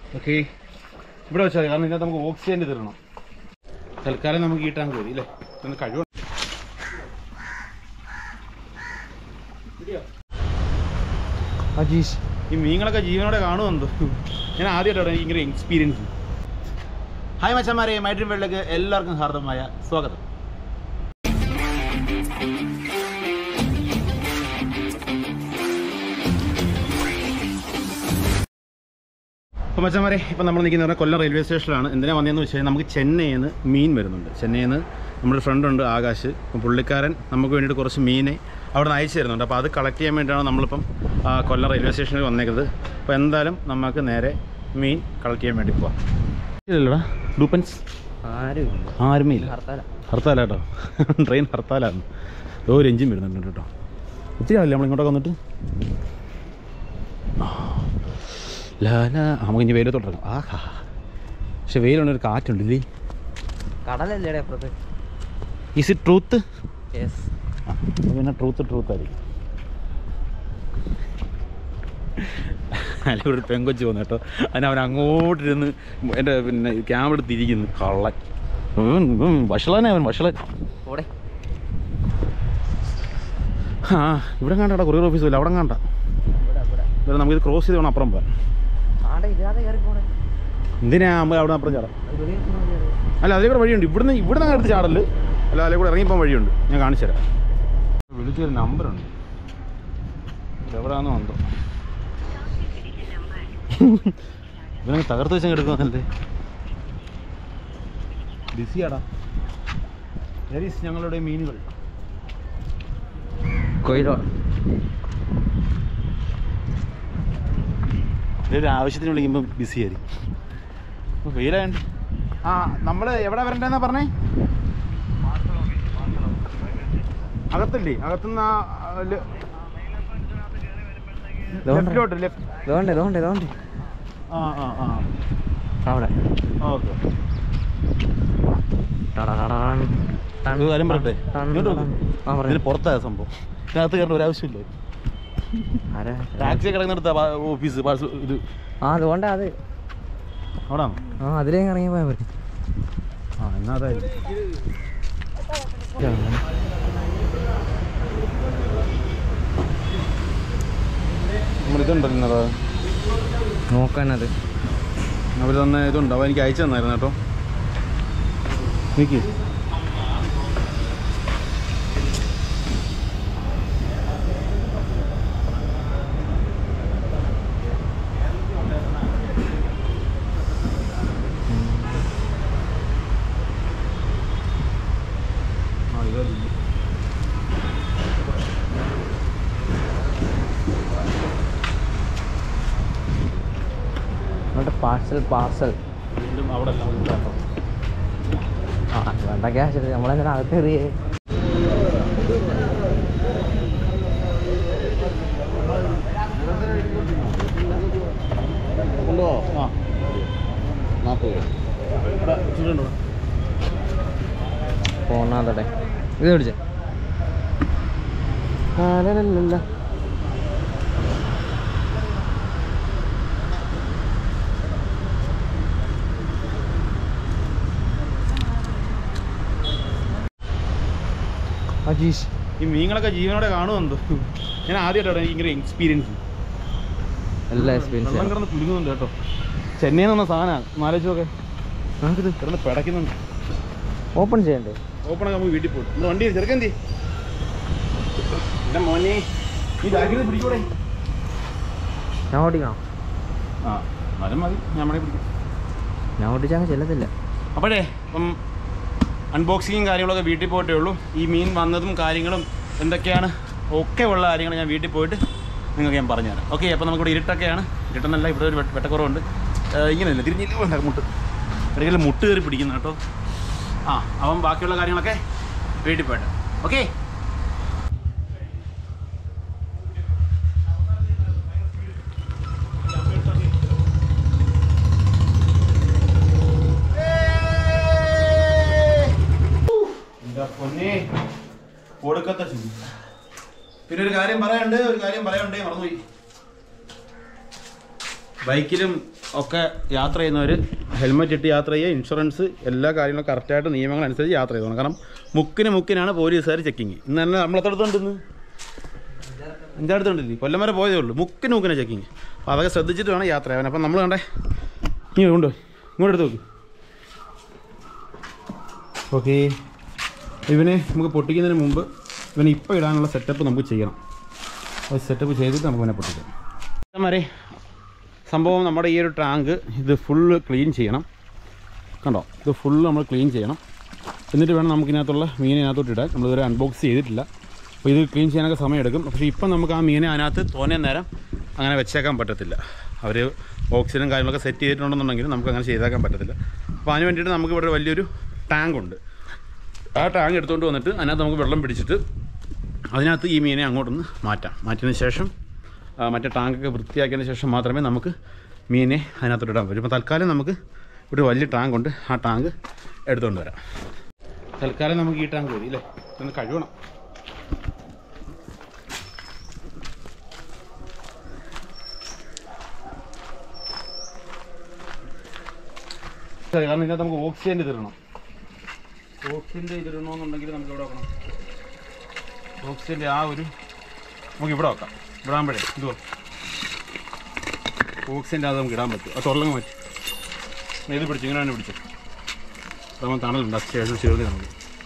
Okay ഇവിടെ വെച്ചാൽ മതി കാരണം ഇതിനകത്ത് നമുക്ക് ഓക്സിജൻ തരണം തൽക്കാലം നമുക്ക് ഈ ടാങ്ക് മതി അല്ലേ ഒന്ന് കഴിവ് അജീഷ് ഈ മീനുകളൊക്കെ ജീവനോടെ കാണുമെന്തോ ഞാൻ ആദ്യമായിട്ടാണ് ഇങ്ങനെ എക്സ്പീരിയൻസ് ഹായ് മച്ചന്മാരെ മൈഡ്രീം വേൾഡിലേക്ക് എല്ലാവർക്കും ഹാർദമായ സ്വാഗതം അപ്പോൾ മച്ചന്മാരെ ഇപ്പം നമ്മൾ നിൽക്കുന്ന പറഞ്ഞാൽ കൊല്ലം റെയിൽവേ സ്റ്റേഷനിലാണ് എന്തിനാ വന്നതെന്ന് വെച്ച് കഴിഞ്ഞാൽ നമുക്ക് ചെന്നൈയിൽ നിന്ന് മീൻ വരുന്നുണ്ട് ചെന്നൈയിൽ നിന്ന് നമ്മുടെ ഫ്രണ്ട് ഉണ്ട് ആകാശ് അപ്പം പുള്ളിക്കാരൻ നമുക്ക് വേണ്ടിയിട്ട് കുറച്ച് മീനെ അവിടെ നിന്ന് അയച്ചു തരുന്നുണ്ട് അപ്പോൾ അത് കളക്ട് ചെയ്യാൻ വേണ്ടിയിട്ടാണ് നമ്മളിപ്പം ആ, കൊല്ലം റെയിൽവേ സ്റ്റേഷനിൽ വന്നേക്കുന്നത് അപ്പോൾ എന്തായാലും നമുക്ക് നേരെ മീൻ കളക്ട് ചെയ്യാൻ വേണ്ടി പോവാം ഇല്ലല്ലോടാ ഡൂപ്പൻസ് ആരും ആരുമേ ഇല്ല ഹർത്താല ഹർത്താലാ കേട്ടോ ട്രെയിൻ ഹർത്താലാണ് ഒരു എഞ്ചിൻ വരുന്നുണ്ട് കേട്ടോ ഒത്തിരി ആവില്ല നമ്മൾ ഇങ്ങോട്ടൊക്കെ വന്നിട്ട് ലാ ലാ നമുക്ക് ഇനി വെയിലത്തോട്ടിറങ്ങാം ആഹാ പക്ഷെ വെയിലുണ്ട് ഒരു കാറ്റുണ്ട് ഇല്ലേ കടലല്ലേടെ അപ്പുറത്ത് ഈസ് ഇറ്റ് ട്രൂത്ത് യെസ് പിന്നെ ട്രൂത്ത് ട്രൂത്ത് ആയിരിക്കും അല്ലെങ്കിൽ ഒരു പെങ്കൊച്ച് വന്നു കേട്ടോ അതിന് അവൻ അങ്ങോട്ടിരുന്ന് എൻ്റെ പിന്നെ ക്യാമറ എടുത്തിരിക്കുന്നു കള്ളൻ ഉം, ഉം, വഷളനെ അവൻ വഷളൻ ഓടെ ആ ഇവിടെ കണ്ടാ കൊറിയർ ഓഫീസ് ഇല്ല അവിടെ കണ്ട ഇവിടെ ഇവിടെ ഇവിടെ നമുക്കിത് ക്രോസ് ചെയ്ത് വേണം അപ്പുറം പോകാൻ ആടെ ഇല്ലാതെ കയറി പോണേ എന്തിനാ നമ്മൾ അവിടെ അപ്പുറം ചാടാം അത് വെളിയിൽ പോണ വഴിയാണ്. അല്ല അതിലേ കൂടെ വഴിയുണ്ട് ഇവിടുന്ന് ഇവിടുന്ന് അങ്ങ് എടുത്ത് ചാടല് അല്ല അതിലേ കൂടെ ഇറങ്ങിപ്പോകാൻ വഴിയുണ്ട് ഞാൻ കാണിച്ചു തരാം വിളിച്ചൊരു നമ്പറുണ്ട് എവിടെയാണെന്ന് വന്നോ ഇവനങ്ങ് തകർത്ത് വെച്ചങ്ങ് എടുക്കുവാന്നല്ലേ ബിസിയാടാ ദരീസ് ഞങ്ങളുടെ മീനുകൾ കൊയിലോ ഒരു ആവശ്യത്തിന് വിളിക്കുമ്പോൾ ബിസി ആയിരിക്കും അപ്പോൾ വെയിലായണ്ട് ആ നമ്മൾ എവിടെ വരണ്ടെന്നാ പറഞ്ഞേ അകത്തല്ലേ അകത്തുനിന്ന് ആ ലെ- ലെഫ്റ്റിലോട്ട് ലെഫ്റ്റ് ഇതുകൊണ്ട് ഇതുകൊണ്ട് ഇതുകൊണ്ട് ആ ആ ആ അവിടെ ഓക്കെ ടടടടാൻ. ടൺ ഒരു കാര്യം പറയട്ടെ ടൺ ഇങ്ങോട്ട് ടൺ. നോക്ക്. ആ ഇതിന് പറയാം പുറത്തായ സംഭവം ഇതിനകത്ത് കയറേണ്ട ഒരു ആവശ്യമില്ല ആരാ ടാക്സി കിടക്കുന്നിടത്ത ഓഫീസ് പാഴ്സൽ ഇത് ആ അതുകൊണ്ട് അത് അവിടെ ആ അതിലേ ഇറങ്ങി പോയാൽ മതി ആ എന്നാ അതായിരിക്കും നമ്മൾ ഇതുണ്ടല്ലോ നോക്കാനത് അവർ തന്നെ ഇതുണ്ട് അവ എനിക്ക് അയച്ചു തന്നായിരുന്നു കേട്ടോ നിക്ക് ആ ഇതല്ല എന്നിട്ട് പാർസൽ പാർസൽ വീണ്ടും അവിടെ എല്ലാം കേട്ടോ ആ വേണ്ട ക്യാഷ് നമ്മളെന്തിനാ അകത്ത് കയറിയേ കൊണ്ടുപോകോ ആ നാൽപ്പത് ഇവിടെ ഇച്ചിരിയുണ്ടോ പോന്നാതടെ ഇത് പിടിച്ചേ ലാലാലാലാ. അജീഷ് ഈ മീനുകളൊക്കെ ജീവനോടെ കാണുമെന്തോ ഞാൻ ആദ്യമായിട്ടാണ് ഇങ്ങനെ എക്സ്പീരിയൻസ് എല്ലാ വെള്ളം എക്സ്പീരിയൻസ് കിടന്ന് കുലുങ്ങുന്നുണ്ട് കേട്ടോ ചെന്നൈയിൽ നിന്ന് സാധനമാണ് നാലോചിച്ചൊക്കെ നമുക്കിത് കിടന്ന് പിടയ്ക്കുന്നുണ്ട് ഓപ്പൺ ചെയ്യണ്ടേ ഓപ്പണൊക്കെ നമുക്ക് വീട്ടിൽ പോയിട്ട് ഇന്ന് വണ്ടി ചെറുക്കെന്തി എൻ്റെ മോനെ ഈ ബാഗിൽ പിടിക്കൂടെ ഞാൻ ഓടിക്കണം ആ മരം മതി ഞാൻ മണി പിടിക്കും ഞാൻ ഓടിച്ചാൽ ചെല്ലത്തില്ല അപ്പോഴേ ഇപ്പം അൺബോക്സിങ്ങും കാര്യങ്ങളൊക്കെ വീട്ടിൽ പോയിട്ടേ ഉള്ളൂ ഈ മീൻ വന്നതും കാര്യങ്ങളും എന്തൊക്കെയാണ് ഒക്കെ ഉള്ള കാര്യങ്ങൾ ഞാൻ വീട്ടിൽ പോയിട്ട് നിങ്ങൾക്ക് ഞാൻ പറഞ്ഞുതരാം ഓക്കെ അപ്പോൾ നമുക്കിവിടെ ഇരുട്ടൊക്കെയാണ് ഇരുട്ടെന്നല്ല ഇവിടെ ഒരു വെട്ട- വെട്ടക്കുറവുണ്ട് ഏഹ് ഇങ്ങനെയല്ല തിരിഞ്ഞില്ല വേണ്ട മുട്ട് ഇടയ്ക്കൽ മുട്ട് കയറി പിടിക്കുന്നു കേട്ടോ ആ അവൻ ബാക്കിയുള്ള കാര്യങ്ങളൊക്കെ വീട്ടിൽ പോയിട്ട് ഓക്കെ എന്താ പൊന്നെ കൊടുക്കത്ത ചൂട് പിന്നെ ഒരു കാര്യം പറയാനുണ്ട് ഒരു കാര്യം പറയാനുണ്ട് മറന്നുപോയി ബൈക്കിലും ഒക്കെ യാത്ര ചെയ്യുന്നവർ ഹെൽമെറ്റ് ഇട്ട് യാത്ര ചെയ്യുക ഇൻഷുറൻസ് എല്ലാ കാര്യങ്ങളും കറക്റ്റായിട്ട് നിയമങ്ങൾ അനുസരിച്ച് യാത്ര ചെയ്തോണം കാരണം മുക്കിന് മുക്കിനാണ് പോലീസുകാർ ചെക്കിങ് ഇന്ന് തന്നെ നമ്മളെത്തടുത്തുണ്ടെന്ന് അഞ്ചാടുത്തുണ്ടല്ലേ കൊല്ലം വരെ പോയതേ ഉള്ളൂ മുക്കിന് മുക്കിനെ ചെക്കിങ് അപ്പോൾ അതൊക്കെ ശ്രദ്ധിച്ചിട്ട് വേണം യാത്ര ചെയ്യാൻ അപ്പം നമ്മൾ കണ്ടേ നീ കൊണ്ടോ ഇങ്ങോട്ട് എടുത്ത് നോക്ക് ഓക്കെ ഇവനെ നമുക്ക് പൊട്ടിക്കുന്നതിന് മുമ്പ് ഇവനെ ഇപ്പോൾ ഇടാനുള്ള സെറ്റപ്പ് നമുക്ക് ചെയ്യണം അത് സെറ്റപ്പ് ചെയ്തിട്ട് നമുക്ക് ഇവനെ പൊട്ടിക്കാം വരെ സംഭവം നമ്മുടെ ഈ ഒരു ടാങ്ക് ഇത് ഫുള്ള് ക്ലീൻ ചെയ്യണം കണ്ടോ ഇത് ഫുള്ള് നമ്മൾ ക്ലീൻ ചെയ്യണം എന്നിട്ട് വേണം നമുക്കിനകത്തുള്ള മീനെ അതിനകത്തോട്ട് ഇടാൻ നമ്മളിതുവരെ അൺബോക്സ് ചെയ്തിട്ടില്ല അപ്പോൾ ഇത് ക്ലീൻ ചെയ്യാനൊക്കെ സമയമെടുക്കും പക്ഷേ ഇപ്പം നമുക്ക് ആ മീനെ അതിനകത്ത് തോനെ നേരം അങ്ങനെ വെച്ചേക്കാൻ പറ്റത്തില്ല അവർ ഓക്സിജനും കാര്യങ്ങളൊക്കെ സെറ്റ് ചെയ്തിട്ടുണ്ടെന്നുണ്ടെങ്കിൽ നമുക്ക് അങ്ങനെ ചെയ്തേക്കാൻ പറ്റത്തില്ല അപ്പോൾ അതിന് വേണ്ടിയിട്ട് നമുക്ക് ഇവിടെ വലിയൊരു ടാങ്ക് ഉണ്ട് ആ ടാങ്ക് എടുത്തുകൊണ്ട് വന്നിട്ട് അതിനകത്ത് നമുക്ക് വെള്ളം പിടിച്ചിട്ട് അതിനകത്ത് ഈ മീനെ അങ്ങോട്ടൊന്ന് മാറ്റാം മാറ്റിയതിന് ശേഷം ആ, മറ്റേ ടാങ്കൊക്കെ വൃത്തിയാക്കിയതിന് ശേഷം മാത്രമേ നമുക്ക് മീനെ അതിനകത്തോട്ട് ഇടാൻ പറ്റൂ ഇപ്പോൾ തൽക്കാലം നമുക്ക് ഒരു വലിയ ടാങ്ക് ഉണ്ട് ആ ടാങ്ക് എടുത്തുകൊണ്ട് വരാം തൽക്കാലം നമുക്ക് ഈ ടാങ്ക് മതി അല്ലേ ഒന്ന് കഴുകണം അതെ, കാരണം ഇതിനകത്ത് നമുക്ക് ഓക്സിജൻ ഇതിടണം ഓക്സിജൻ്റെ ഇതിടണമെന്നുണ്ടെങ്കിൽ നമുക്ക് ഇവിടെ വെക്കണം ഓക്സിജൻ്റെ ആ ഒരു നമുക്ക് ഇവിടെ വെക്കാം ഇവിടെ ആകുമ്പോഴേ ഇതുവോ ഓക്സിജൻ്റെ അത് നമുക്ക് ഇടാൻ പറ്റും അത് തുറലങ്ങ് മാറ്റി ദേ ഇത് പിടിച്ചു ഇങ്ങനെ തന്നെ പിടിച്ചു അതാകുമ്പോൾ തണലുണ്ട് അത്യാവശ്യം ചേർന്ന് നമുക്ക്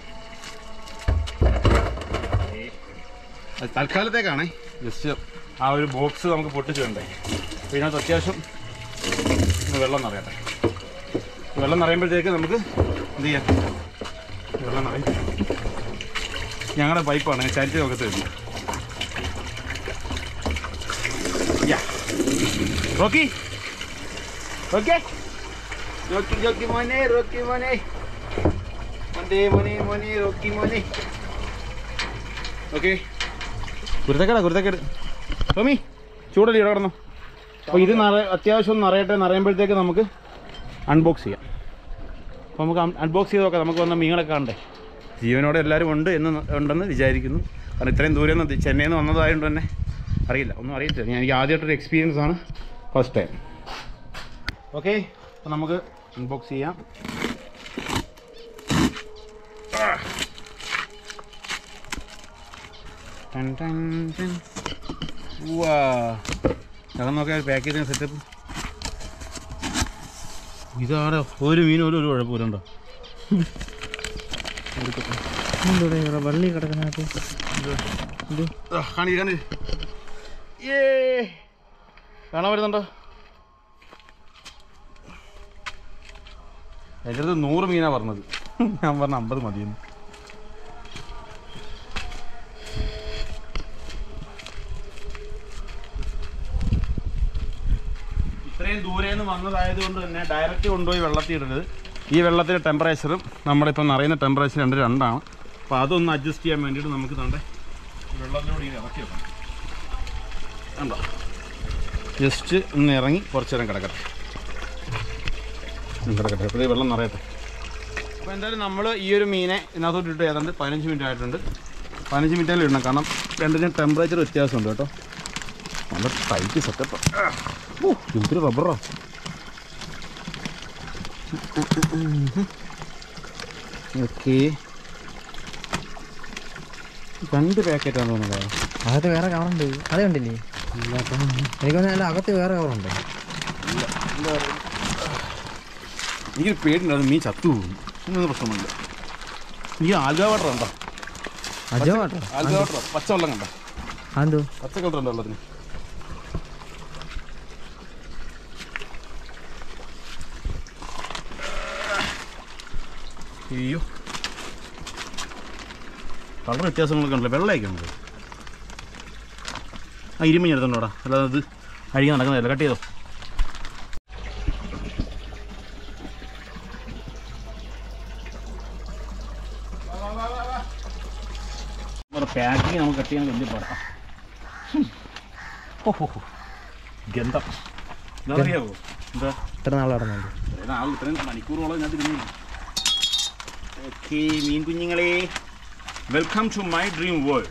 അത് തൽക്കാലത്തേക്കാണേ ജസ്റ്റ് ആ ഒരു ബോക്സ് നമുക്ക് പൊട്ടിച്ച് വേണ്ടേ അപ്പോൾ ഇതിനകത്ത് അത്യാവശ്യം ഒന്ന് വെള്ളം നിറയട്ടെ വെള്ളം നിറയുമ്പോഴത്തേക്ക് നമുക്ക് എന്ത് ചെയ്യാം വെള്ളം നിറയും ഞങ്ങളുടെ പൈപ്പാണ് ചരിച്ച് നോക്കത്ത് വരുന്നത് റോക്കി ഓക്കെ റോക്കി റോക്കി മോനെ റോക്കി മോനെ മോനെ മോനെ മോനെ റോക്കി മോനെ ഓക്കെ കുരുത്തക്കേടാ കുരുത്തക്കേട് ടോമി ചൂടല്ലേ ഇവിടെ കിടന്നു അപ്പോൾ ഇത് നിറ അത്യാവശ്യം ഒന്ന് നിറയട്ടെ നിറയുമ്പോഴത്തേക്ക് നമുക്ക് അൺബോക്സ് ചെയ്യാം അപ്പോൾ നമുക്ക് അൺബോക്സ് ചെയ്ത് നോക്കാം നമുക്ക് വന്ന മീനുകളൊക്കെ കാണണ്ടേ ജീവനോടെ എല്ലാവരും ഉണ്ട് എന്ന് ഉണ്ടെന്ന് വിചാരിക്കുന്നു കാരണം ഇത്രയും ദൂരം നിന്ന് ചെന്നൈയിൽ നിന്ന് വന്നതായതുകൊണ്ട് തന്നെ അറിയില്ല ഒന്നും അറിയത്തില്ല ഞാൻ എനിക്ക് ആദ്യമായിട്ടൊരു എക്സ്പീരിയൻസ് ആണ് ഫസ്റ്റ് ടൈം ഓക്കെ അപ്പോൾ നമുക്ക് അൺബോക്സ് ചെയ്യാം ടൻ ടൻ ടൻ. ഉവ്വാ. അകം നോക്കിയാൽ പാക്കേജിങ് സെറ്റപ്പ് ഇതാണ് ഒരു മീനും ഒരു ഒരു കുഴപ്പമില്ലണ്ടോ വള്ളി കിടക്കുന്നതിനകത്ത് കാണി കാണി ഏ കാണാൻ വരുന്നുണ്ടോ എൻ്റെ അടുത്ത് നൂറ് മീനാ പറഞ്ഞത് ഞാൻ പറഞ്ഞ അമ്പത് മതിയെന്ന് ഇത്രയും ദൂരെ നിന്ന് വന്നതായതുകൊണ്ട് തന്നെ ഡയറക്റ്റ് കൊണ്ടുപോയി വെള്ളത്തിൽ ഇടരുത് ഈ വെള്ളത്തിൻ്റെ ടെമ്പറേച്ചറും നമ്മുടെ ഇപ്പം നിറയുന്ന ടെമ്പറേച്ചർ രണ്ട് രണ്ടാണ് അപ്പോൾ അതൊന്ന് അഡ്ജസ്റ്റ് ചെയ്യാൻ വേണ്ടിയിട്ട് നമുക്ക് തണ്ടേ വെള്ളത്തിലൂടെ ഇങ്ങനെ ഇറക്കി വെക്കണം കണ്ടോ ജസ്റ്റ് ഒന്ന് ഇറങ്ങി കുറച്ച് നേരം കിടക്കട്ടെ ഉം, കിടക്കട്ടെ അപ്പോൾ ഈ വെള്ളം നിറയട്ടെ അപ്പോൾ എന്തായാലും നമ്മൾ ഈ ഒരു മീനെ ഇതിനകത്തോട്ട് ഇട്ട് ഏതാണ്ട് പതിനഞ്ച് മിനിറ്റ് ആയിട്ടുണ്ട് പതിനഞ്ച് മിനിറ്റിൽ ഇടണം കാരണം രണ്ടിനും ടെമ്പറേച്ചർ വ്യത്യാസമുണ്ട് കേട്ടോ നല്ല ടൈറ്റ് സെറ്റപ്പ് ഓ എന്തൊരു റബ്ബറാ ഓക്കെ രണ്ട് പാക്കറ്റാണ് തോന്നുന്നത് അകത്ത് വേറെ കവറുണ്ട് അത് കണ്ടില്ലേ എനിക്കൊന്നും അല്ല അകത്ത് വേറെ കവറുണ്ട് എനിക്ക് പേടിണ്ടായിരുന്നു മീൻ ചത്തു പോകും ഒന്നും പ്രശ്നമില്ല ഈ ആൽഗ വാട്ടർ ഉണ്ടോ അജോ കേട്ടോ ആൽഗ വാട്ടർ പച്ചവെള്ളം കണ്ടോ അതെന്തോ പച്ച കളർ ഉണ്ടോ വെള്ളത്തിന് അയ്യോ കളർ വ്യത്യാസങ്ങളൊക്കെ ഉണ്ടല്ലോ വെള്ളയൊക്കെ ഉണ്ട് ആ ഇരുമഞ്ഞ് എടുത്തോണ്ടോടാ അല്ലാതെ അത് അഴിക്കാൻ നടക്കുന്നതല്ല കട്ട് ചെയ്തോ പാക്കിങ് നമുക്ക് കട്ട് ചെയ്യാൻ വലിയ പാടാ ഓഹോ ഗന്ധം ഇതറിയാവോ എന്താ ഇത്ര നാൾ നടന്നുണ്ട് ഇത്രയും ആൾ ഇത്രയും മണിക്കൂറോളം ഞാൻ തിരിഞ്ഞു ഓക്കെ മീൻ കുഞ്ഞുങ്ങളെ welcome to my dream world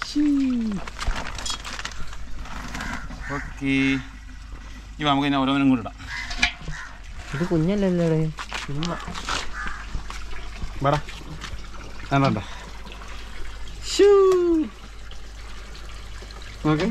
okay ഇവ നമുക്ക് ഇനി ഓരോന്നിനും കൂടി ഇടാം ഇത് കുഞ്ഞല്ലല്ലേ വേടാ വേണ്ട ഓക്കെ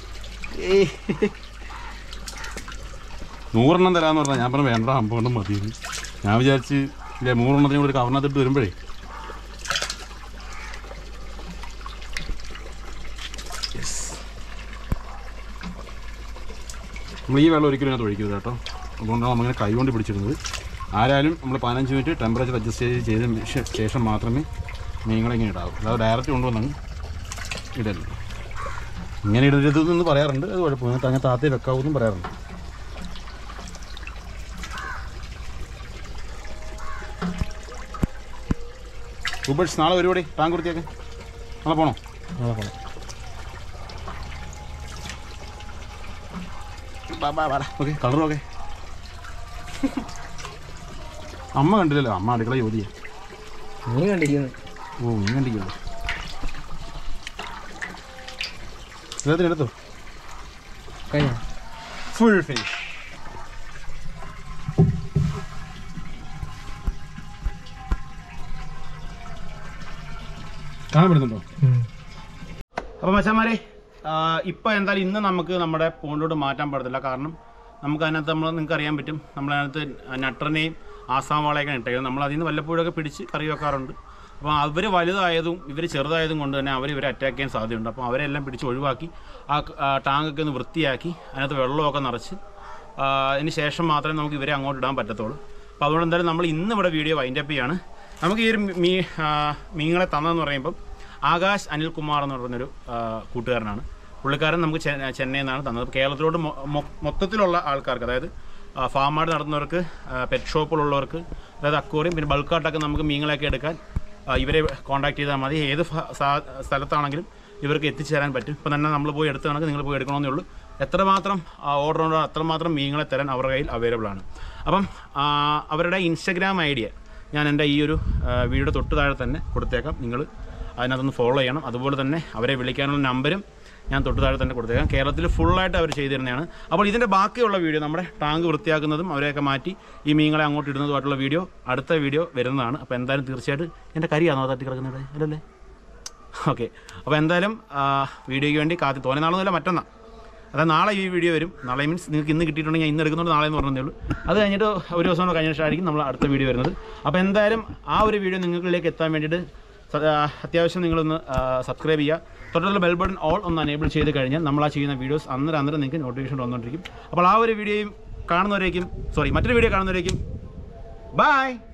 നൂറെണ്ണം തരാമെന്ന് പറഞ്ഞാൽ ഞാൻ പറഞ്ഞു വേണ്ട അമ്പതെണ്ണം മതി ഞാൻ വിചാരിച്ച് ഇല്ലേ നൂറെണ്ണത്തിന് കൂടി ഒരു കവറിനകത്തിട്ട് വരുമ്പോഴേ നമ്മൾ ഈ വെള്ളം ഒരിക്കലും അതിനകത്ത് ഒഴിക്കരുത് കേട്ടോ അതുകൊണ്ടാണ് നമ്മളിങ്ങനെ കൈ കൊണ്ട് പിടിച്ചിരുന്നത് ആരായാലും നമ്മൾ പതിനഞ്ച് മിനിറ്റ് ടെമ്പറേച്ചർ അഡ്ജസ്റ്റ് ചെയ്ത് ചെയ്തതിന് ശേ- ശേഷം മാത്രമേ മീനുകളെ ഇങ്ങനെ ഇടാവൂ അല്ലാതെ ഡയറക്റ്റ് കൊണ്ടുവന്നങ്ങ് ഇടരുത് ഇങ്ങനെ ഇടരുതെന്ന് പറയാറുണ്ട് അത് കുഴപ്പമില്ല അങ്ങനെ താത്തേ വെക്കാവൂന്നും പറയാറുണ്ട് ഉപേഷ് നാളെ പരിപാടി ടാങ്ക് വൃത്തിയാക്കാൻ നാളെ പോണോ നാളെ പോണം ഓക്കെ കളറും ഓക്കെ അമ്മ കണ്ടില്ലല്ലോ അമ്മ അടുക്കള ജോലിയാ നീ കണ്ടിരിക്കുന്നു ഓ നീ കണ്ടിക്കോ എല്ലാത്തിനും എടുത്തോ കഴിഞ്ഞ ഫുൾ ഫിനിഷ് കാണപ്പെടുന്നുണ്ടോ അപ്പോൾ മച്ചാമാരെ ഇപ്പോൾ എന്തായാലും ഇന്ന് നമുക്ക് നമ്മുടെ പോണ്ടിലോട്ട് മാറ്റാൻ പറ്റത്തില്ല കാരണം നമുക്ക് അതിനകത്ത് നമ്മൾ നിങ്ങൾക്ക് അറിയാൻ പറ്റും നമ്മളതിനകത്ത് നട്ടറിനെയും ആസാം വാളയൊക്കെ ഇട്ടേക്കുന്നത് നമ്മൾ അതിൽ നിന്ന് വല്ലപ്പോഴൊക്കെ പിടിച്ച് കറി വെക്കാറുണ്ട് അപ്പോൾ അവർ വലുതായതും ഇവർ ചെറുതായതും കൊണ്ട് തന്നെ അവർ ഇവരെ അറ്റാക്ക് ചെയ്യാൻ സാധ്യതയുണ്ട് അപ്പോൾ അവരെല്ലാം പിടിച്ച് ഒഴിവാക്കി ആ ക- ആ ടാങ്കൊക്കെ ഒന്ന് വൃത്തിയാക്കി അതിനകത്ത് വെള്ളമൊക്കെ നിറച്ച് ആ, അതിന് ശേഷം മാത്രമേ നമുക്ക് ഇവരെ അങ്ങോട്ട് ഇടാൻ പറ്റത്തുള്ളൂ അപ്പോൾ അതുകൊണ്ട് എന്തായാലും നമ്മൾ ഇന്ന് ഇവിടെ വീഡിയോ വൈൻഡപ്പ് ചെയ്യാണ് നമുക്ക് ഈ ഒരു മീ ആ, മീനുകളെ തന്നതെന്ന് പറയുമ്പം ആകാശ് അനിൽകുമാർ എന്ന് പറയുന്നൊരു ആ, കൂട്ടുകാരനാണ് പുള്ളിക്കാരൻ നമുക്ക് ചെ- ചെന്നൈയിൽ നിന്നാണ് തന്നത് അപ്പോൾ കേരളത്തിലോട്ട് മൊ- മൊ- മൊത്തത്തിലുള്ള ആൾക്കാർക്ക് അതായത് ഫാമാട് നടത്തുന്നവർക്ക് പെറ്റ് ഷോപ്പിലുള്ളവർക്ക് അതായത് അക്വറിയും പിന്നെ ബൾക്കായിട്ടൊക്കെ നമുക്ക് മീനുകളെയൊക്കെ എടുക്കാൻ ആ, ഇവരെ കോൺടാക്ട് ചെയ്താൽ മതി ഏത് ഫ- സാ- സ്ഥലത്താണെങ്കിലും ഇവർക്ക് എത്തിച്ചു തരാൻ പറ്റും ഇപ്പം തന്നെ നമ്മൾ പോയി എടുത്താണെങ്കിൽ നിങ്ങൾ പോയി എടുക്കണമെന്നേ ഉള്ളൂ എത്രമാത്രം ഓർഡർ ഉണ്ടോ അത്രമാത്രം മീനുകളെ തരാൻ അവരുടെ കയ്യിൽ അവൈലബിൾ ആണ് അപ്പം ആ, അവരുടെ ഇൻസ്റ്റഗ്രാം ഐഡിയ ഞാൻ എൻ്റെ ഈ ഒരു ആ, വീഡിയോ തൊട്ട് താഴെ തന്നെ കൊടുത്തേക്കാം നിങ്ങൾ അതിനകത്തൊന്ന് ഫോളോ ചെയ്യണം അതുപോലെ തന്നെ അവരെ വിളിക്കാനുള്ള നമ്പരും ഞാൻ തൊട്ട് താഴെ തന്നെ കൊടുത്തേക്കാം കേരളത്തിൽ ഫുള്ളായിട്ട് അവർ ചെയ്തു തരുന്നതാണ് അപ്പോൾ ഇതിൻ്റെ ബാക്കിയുള്ള വീഡിയോ നമ്മുടെ ടാങ്ക് വൃത്തിയാക്കുന്നതും അവരെയൊക്കെ മാറ്റി ഈ മീനുകളെ അങ്ങോട്ട് ഇടുന്നതുമായിട്ടുള്ള വീഡിയോ അടുത്ത വീഡിയോ വരുന്നതാണ് അപ്പോൾ എന്തായാലും തീർച്ചയായിട്ടും എൻ്റെ കരിയാണോ തട്ടി കിടക്കുന്നത് അല്ലല്ലേ ഓക്കെ അപ്പോൾ എന്തായാലും ആ, വീഡിയോയ്ക്ക് വേണ്ടി കാത്തി തോനെ നാളൊന്നുമില്ല മറ്റന്നാ അതായത് നാളെ ഈ വീഡിയോ വരും നാളെ മീൻസ് നിങ്ങൾക്ക് ഇന്ന് കിട്ടിയിട്ടുണ്ടെങ്കിൽ ഞാൻ ഇന്ന് എടുക്കുന്നുണ്ട് നാളെ എന്ന് പറഞ്ഞതേ ഉള്ളൂ അത് കഴിഞ്ഞിട്ട് ഒരു ദിവസം കൂടെ കഴിഞ്ഞ ശേഷമായിരിക്കും നമ്മൾ അടുത്ത വീഡിയോ വരുന്നത് അപ്പോൾ എന്തായാലും ആ ഒരു വീഡിയോ നിങ്ങളിലേക്ക് എത്താൻ വേണ്ടിയിട്ട് സ- ആ, അത്യാവശ്യം നിങ്ങളൊന്ന് സബ്സ്ക്രൈബ് ചെയ്യുക തൊട്ടുള്ള ബെൽ ബട്ടൺ ഓൾ ഒന്ന് അനേബിൾ ചെയ്ത് കഴിഞ്ഞാൽ നമ്മൾ ആ ചെയ്യുന്ന വീഡിയോസ് അന്നേരം അന്നേരം നിങ്ങൾക്ക് നോട്ടിഫിക്കേഷൻ വന്നുകൊണ്ടിരിക്കും അപ്പോൾ ആ ഒരു വീഡിയോയും കാണുന്നവരേക്കും സോറി മറ്റൊരു വീഡിയോ കാണുന്നവരേക്കും ബൈ